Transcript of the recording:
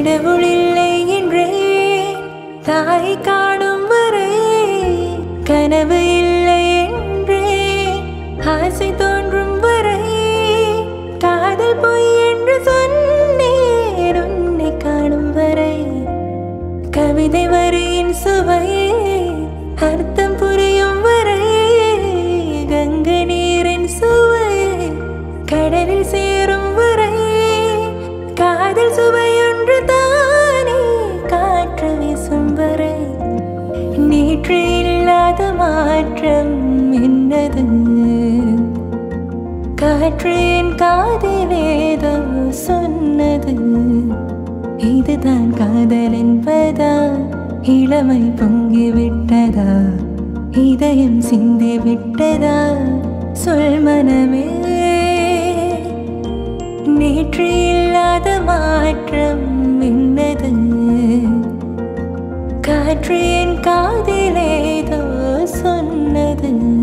கடவுள் இல்லை என்றே தாய் காணும் வரை கனவு இல்லை என்றே ஆசை தோன்றும் வரை காதல் பொய் என்று சொன்னேன் உன்னை காணும் வரை கவிதை வரியின் சுவையே அர்த்தம் புரியும் வரை கங்கை நீரின் சுவையே கடலில் சேரும் வரை காதல் சுவையொன்று தானே காற்று வீசும் வரை நேற்று இல்லாத மாற்றம் என்னது காற்று என் காதிலேதோ சொன்னது இதுதான் காதல் என்பதா இளமை பொங்கி விட்டதா இதயம் சிந்தி விட்டதா சொல் மனமே நேற்று இல்லாத மாற்றம் என்னது காற்று என் காதிலேதோ சொன்னது